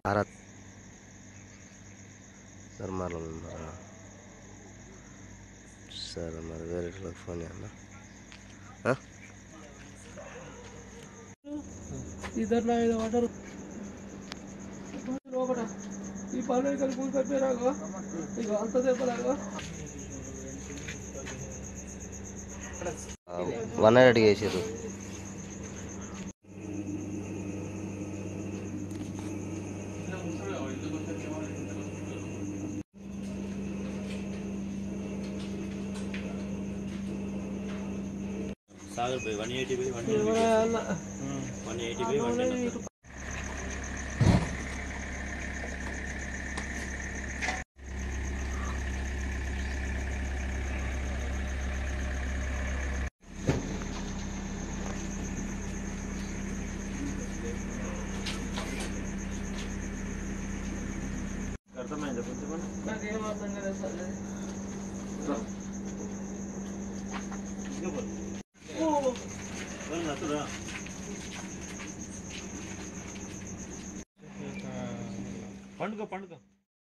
భారత్ ధర్మారం ఉన్నారా సరే మరి వేరే వాళ్ళకి ఫోన్ చేయన్నా ఇద్దరు ఐదు వాటర్ లోపల ఈ పనులు కలిపి పూలు కప్పారాగో ఇక అంత దెబ్బలాగో వన్ హండ్రెడ్ చేసారు సాగర్ పోయి వన్ ఎయిటీ పోయి వన్ అన్న వన్ ఎయిటీ పోయి వన్ ఇటు అర్థమైందా కొంచెం నాకేం అర్థం కాలేదు సార్ అది. నచ్చురా పండుగ పండుగ